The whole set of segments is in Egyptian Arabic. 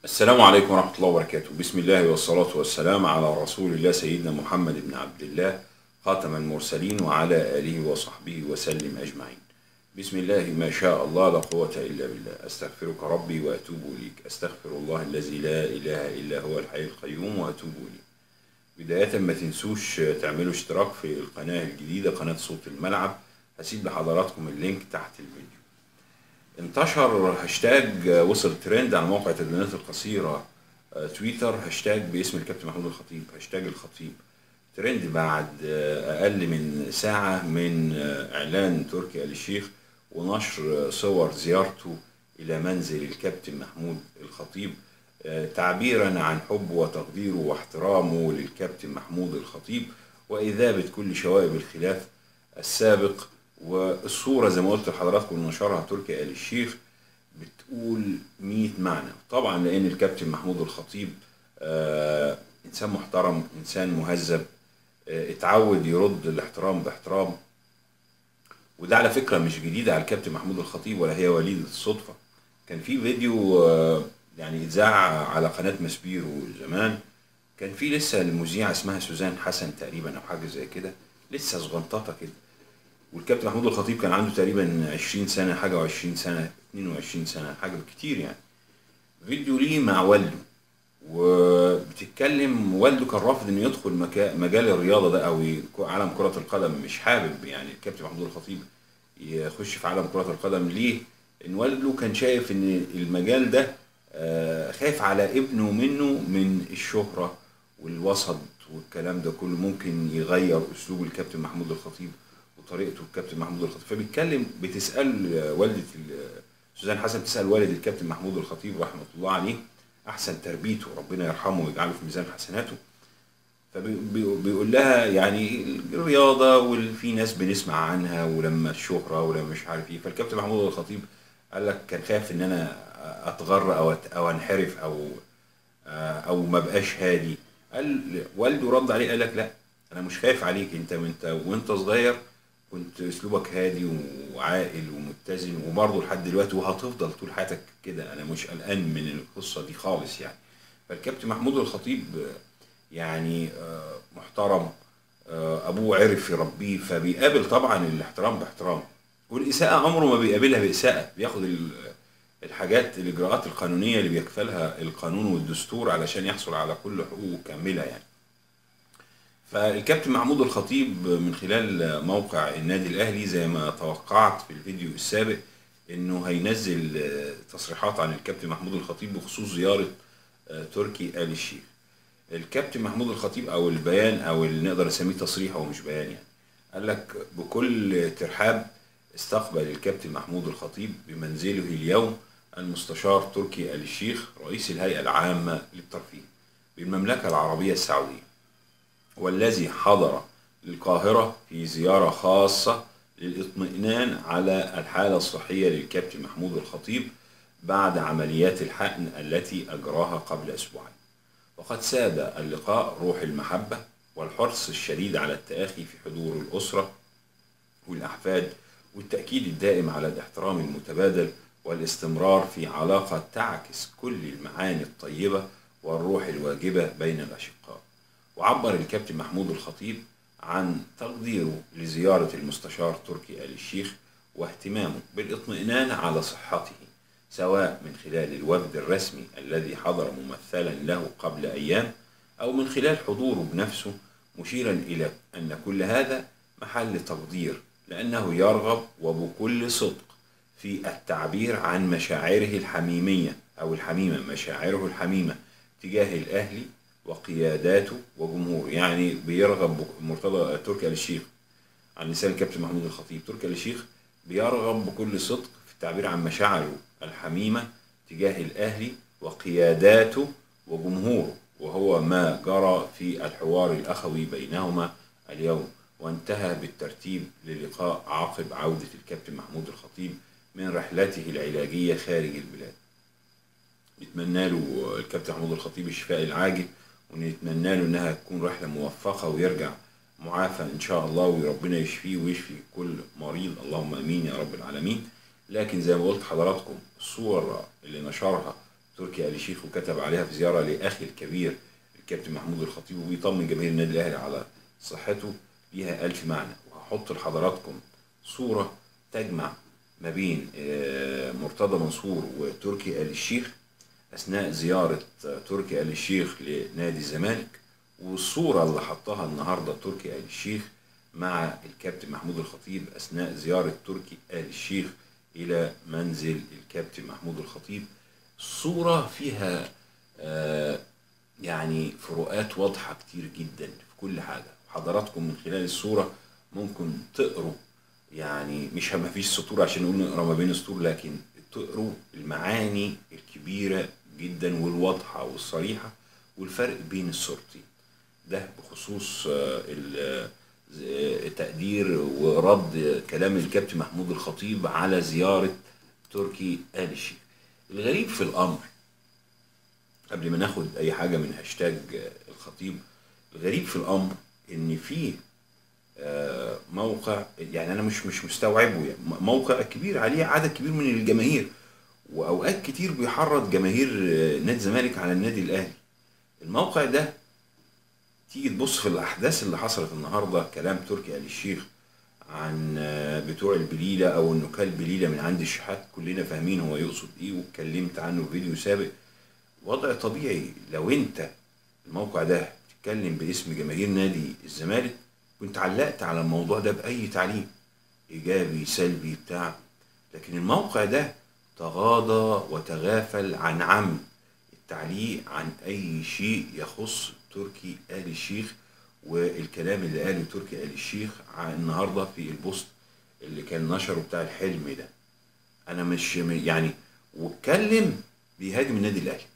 السلام عليكم ورحمة الله وبركاته بسم الله والصلاة والسلام على رسول الله سيدنا محمد بن عبد الله خاتم المرسلين وعلى آله وصحبه وسلم أجمعين بسم الله ما شاء الله لا قوة إلا بالله أستغفرك ربي وأتوب إليك أستغفر الله الذي لا إله إلا هو الحي القيوم وأتوب إليه بداية ما تنسوش تعملوا اشتراك في القناة الجديدة قناة صوت الملعب هسيب لحضراتكم اللينك تحت الفيديو انتشر هاشتاج وصل ترند على موقع التدوينات القصيرة آه، تويتر هاشتاج باسم الكابتن محمود الخطيب هاشتاج الخطيب ترند بعد آه، أقل من ساعة من آه، إعلان تركي آل الشيخ ونشر صور زيارته إلى منزل الكابتن محمود الخطيب آه، تعبيرا عن حبه وتقديره واحترامه للكابتن محمود الخطيب وإذابة كل شوائب الخلاف السابق والصورة زي ما قلت لحضراتكم نشرها تركي آل الشيخ بتقول 100 معنى طبعا لأن الكابتن محمود الخطيب آه إنسان محترم إنسان مهذب آه اتعود يرد الاحترام باحترام وده على فكرة مش جديد على الكابتن محمود الخطيب ولا هي وليدة الصدفة كان في فيديو آه يعني اتذاع على قناة مسبيرو زمان كان في لسه المذيعة اسمها سوزان حسن تقريبا أو حاجة زي كده لسه صغنططة كده والكابتن محمود الخطيب كان عنده تقريبا 20 سنة حاجة و20 سنة 22 سنة حاجة كتير يعني فيديو ليه مع والده وبتتكلم والده كان رافض انه يدخل مكا- مجال الرياضة ده او ي- عالم كرة القدم مش حابب يعني الكابتن محمود الخطيب يخش في عالم كرة القدم ليه؟ ان والده كان شايف ان المجال ده آه، خايف على ابنه منه من الشهرة والوسط والكلام ده كله ممكن يغير اسلوب الكابتن محمود الخطيب وطريقته الكابتن محمود الخطيب فبيتكلم بتسال آه، والده ال- سوزان حسن بتسال والد الكابتن محمود الخطيب رحمه الله عليه احسن تربيته ربنا يرحمه ويجعله في ميزان حسناته فبيقول لها يعني الرياضه وفي ناس بنسمع عنها ولما الشهره ولما مش عارف ايه فالكابتن محمود الخطيب قال لك كان خايف ان انا اتغر او أت- او انحرف او او ما بقاش هادي قال والده رد عليه قال لك لا انا مش خايف عليك انت وانت وانت صغير كنت اسلوبك هادي وعاقل ومتزن وبرضه لحد دلوقتي وهتفضل طول حياتك كده انا مش قلقان من القصه دي خالص يعني فالكابتن محمود الخطيب آه، يعني آه، محترم آه، ابوه عرف يربيه فبيقابل طبعا الاحترام باحترام والاساءه عمره ما بيقابلها باساءه بياخد ال- الحاجات الاجراءات القانونيه اللي بيكفلها القانون والدستور علشان يحصل على كل حقوقه كامله يعني فالكابتن محمود الخطيب من خلال موقع النادي الاهلي زي ما توقعت في الفيديو السابق انه هينزل آه، تصريحات عن الكابتن محمود الخطيب بخصوص زياره آه، تركي آل الشيخ الكابتن محمود الخطيب او البيان او اللي نقدر نسميه تصريح هو مش بيان يعني قال لك بكل ترحاب استقبل الكابتن محمود الخطيب بمنزله اليوم المستشار تركي آل الشيخ رئيس الهيئة العامة للترفيه بالمملكة العربية السعودية والذي حضر القاهرة في زيارة خاصة للإطمئنان على الحالة الصحية للكابتن محمود الخطيب بعد عمليات الحقن التي أجراها قبل أسبوعين وقد ساد اللقاء روح المحبة والحرص الشديد على التآخي في حضور الأسرة والأحفاد والتأكيد الدائم على الاحترام المتبادل والاستمرار في علاقة تعكس كل المعاني الطيبة والروح الواجبة بين الأشقاء وعبر الكابتن محمود الخطيب عن تقديره لزيارة المستشار تركي آل الشيخ واهتمامه بالاطمئنان على صحته سواء من خلال الوفد الرسمي الذي حضر ممثلا له قبل أيام أو من خلال حضوره بنفسه مشيرا إلى أن كل هذا محل تقدير لأنه يرغب وبكل صدق في التعبير عن مشاعره الحميمية أو الحميمة مشاعره الحميمة تجاه الأهلي وقياداته وجمهوره يعني بيرغب مرتضى تركي آل الشيخ عن لسان الكابتن محمود الخطيب تركي آل الشيخ بيرغب بكل صدق في التعبير عن مشاعره الحميمة تجاه الأهلي وقياداته وجمهوره وهو ما جرى في الحوار الأخوي بينهما اليوم وانتهى بالترتيب للقاء عقب عودة الكابتن محمود الخطيب من رحلته العلاجية خارج البلاد نتمنى له الكابتن محمود الخطيب الشفاء العاجل ونتمنى له انها تكون رحله موفقه ويرجع معافى ان شاء الله وربنا يشفيه ويشفي كل مريض اللهم امين يا رب العالمين لكن زي ما قلت حضراتكم الصور اللي نشرها تركي آل الشيخ وكتب عليها في زياره لاخي الكبير الكابتن محمود الخطيب وبيطمن جماهير النادي الاهلي على صحته ليها ألف معنى وهحط لحضراتكم صوره تجمع ما بين آه، مرتضى منصور وتركي آل الشيخ اثناء زياره آه، تركي آل الشيخ لنادي الزمالك والصوره اللي حطها النهارده تركي آل الشيخ مع الكابتن محمود الخطيب اثناء زياره تركي آل الشيخ الى منزل الكابتن محمود الخطيب صوره فيها آه، يعني فروقات واضحه كتير جدا في كل حاجه حضراتكم من خلال الصوره ممكن تقروا يعني مش ما فيش سطور عشان نقول نقرا ما بين السطور لكن تقروا المعاني الكبيره جدا والواضحه والصريحه والفرق بين الصورتين ده بخصوص آه، ال- آه، تقدير ورد كلام الكابتن محمود الخطيب على زياره تركي آل الشيخ الغريب في الامر قبل ما ناخد اي حاجه من هاشتاج آه، الخطيب الغريب في الامر ان في آه، موقع يعني انا مش مش مستوعبه يعني موقع كبير عليه عدد كبير من الجماهير واوقات كتير بيحرض جماهير آه، نادي الزمالك على النادي الاهلي الموقع ده تيجي تبص في الاحداث اللي حصلت النهارده كلام تركي آل الشيخ عن آه، بتوع البليله او انه كل بليله من عند الشحات كلنا فاهمين هو يقصد ايه واتكلمت عنه في فيديو سابق وضع طبيعي لو انت الموقع ده بتتكلم باسم جماهير نادي الزمالك كنت علقت على الموضوع ده باي تعليق ايجابي سلبي بتاع لكن الموقع ده تغاضى وتغافل عن عمد التعليق عن اي شيء يخص تركي آل الشيخ والكلام اللي قاله تركي آل الشيخ عن النهارده في البوست اللي كان نشره بتاع الحلم ده انا مش يعني واتكلم بيهاجم النادي الاهلي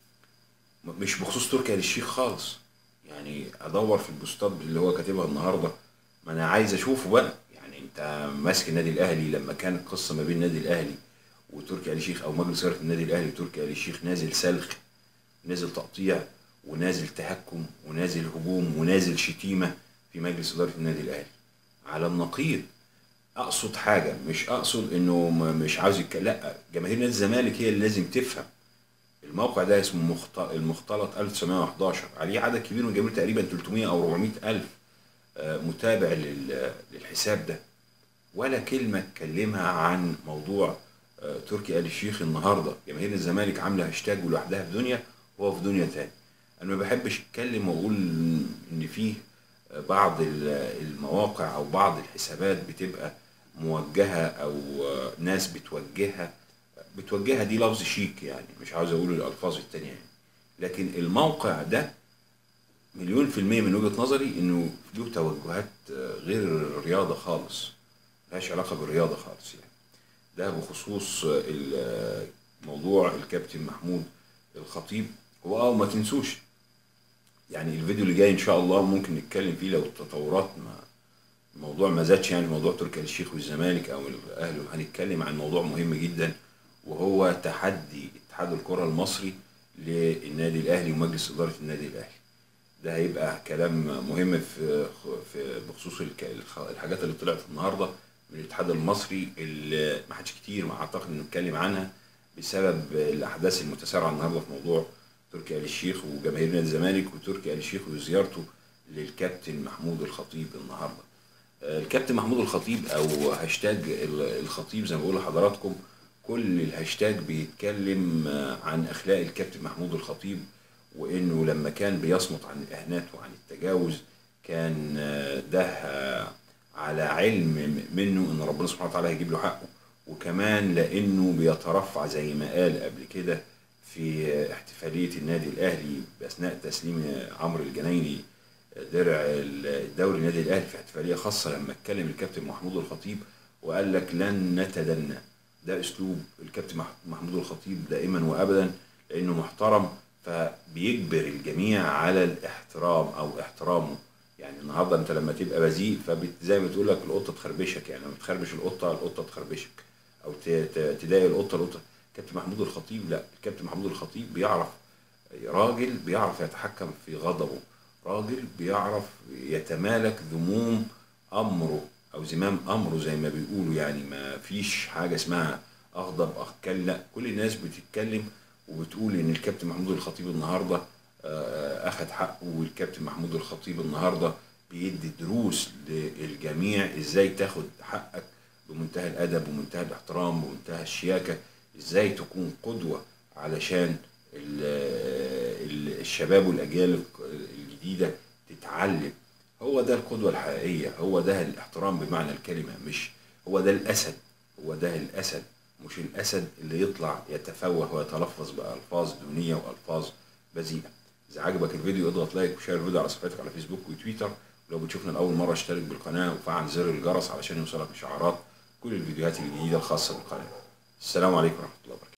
م- مش بخصوص تركي آل الشيخ خالص يعني ادور في البوستات اللي هو كاتبها النهارده ما انا عايز اشوفه بقى يعني انت ماسك النادي الاهلي لما كان القصه ما بين النادي الاهلي وتركي آل الشيخ او مجلس اداره النادي الاهلي وتركي آل الشيخ نازل سلخ نازل تقطيع ونازل تهكم ونازل هجوم ونازل شتيمه في مجلس اداره النادي الاهلي على النقيض اقصد حاجه مش اقصد انه م- مش عاوز يتك... لا جماهير نادي الزمالك هي اللي لازم تفهم الموقع ده اسمه مخت... المختلط 1911 عليه عدد كبير من الجماهير تقريبا 300 او 400 الف آه، متابع لل... للحساب ده ولا كلمه اتكلمها عن موضوع آه، تركي آل الشيخ النهارده جماهير الزمالك عامله هاشتاج لوحدها في دنيا وهو في دنيا تاني انا ما بحبش اتكلم واقول ان فيه بعض ال- المواقع او بعض الحسابات بتبقى موجهه او آه، ناس بتوجهها بتوجهها دي لفظ شيك يعني مش عاوز اقول الالفاظ التانية يعني لكن الموقع ده مليون في المية من وجهة نظري انه له توجهات آه، غير الرياضة خالص ملهاش علاقة بالرياضة خالص يعني ده بخصوص آه، ال- آه، موضوع الكابتن محمود الخطيب واه ما تنسوش يعني الفيديو اللي جاي ان شاء الله ممكن نتكلم فيه لو التطورات ما الموضوع ما زادش يعني موضوع تركي آل الشيخ والزمالك او الاهلي هنتكلم عن موضوع مهم جدا وهو تحدي اتحاد الكره المصري للنادي الاهلي ومجلس اداره النادي الاهلي ده هيبقى كلام مهم في في بخصوص الك- الخ- الحاجات اللي طلعت النهارده من الاتحاد المصري اللي ما حدش كتير ما اعتقد نتكلم عنها بسبب الاحداث المتسارعه النهارده في موضوع تركي آل الشيخ وجماهير نادي الزمالك وتركي آل الشيخ وزيارته للكابتن محمود الخطيب النهارده. آه، الكابتن محمود الخطيب او هاشتاج ال- الخطيب زي ما بقول لحضراتكم كل الهاشتاج بيتكلم آه، عن اخلاق الكابتن محمود الخطيب وانه لما كان بيصمت عن الاهانات وعن التجاوز كان آه، ده آه، على علم منه ان ربنا سبحانه وتعالى هيجيب له حقه وكمان لانه بيترفع زي ما قال قبل كده في احتفاليه النادي الاهلي باثناء تسليم عمرو الجنايني درع الدوري النادي الاهلي في احتفاليه خاصه لما اتكلم الكابتن محمود الخطيب وقال لك لن نتدنى ده اسلوب الكابتن مح- محمود الخطيب دائما وابدا لانه محترم فبيجبر الجميع على الاحترام او احترامه يعني النهارده انت لما تبقى بذيء فزي ما تقول لك القطه تخربشك يعني لما تخربش القطه القطه تخربشك او ت- ت- تضايق القطه القطه كابتن محمود الخطيب لا الكابتن محمود الخطيب بيعرف راجل بيعرف يتحكم في غضبه راجل بيعرف يتمالك ذموم امره او زمام امره زي ما بيقولوا يعني ما فيش حاجه اسمها اغضب اتكلم لا كل الناس بتتكلم وبتقول ان الكابتن محمود الخطيب النهارده آه، اخذ حقه والكابتن محمود الخطيب النهارده بيدي دروس للجميع ازاي تاخد حقك بمنتهى الادب ومنتهى الاحترام ومنتهى الشياكه ازاي تكون قدوه علشان ال- ال- الشباب والاجيال الجديده تتعلم هو ده القدوه الحقيقيه هو ده الاحترام بمعنى الكلمه مش هو ده الاسد هو ده الاسد مش الاسد اللي يطلع يتفوه ويتلفظ بالفاظ دونيه والفاظ بذيئه اذا عجبك الفيديو اضغط لايك وشير الفيديو على صفحتك على فيسبوك وتويتر ولو بتشوفنا لاول مره اشترك بالقناه وفعل زر الجرس علشان يوصلك اشعارات كل الفيديوهات الجديده الخاصه بالقناه السلام عليكم ورحمه الله وبركاته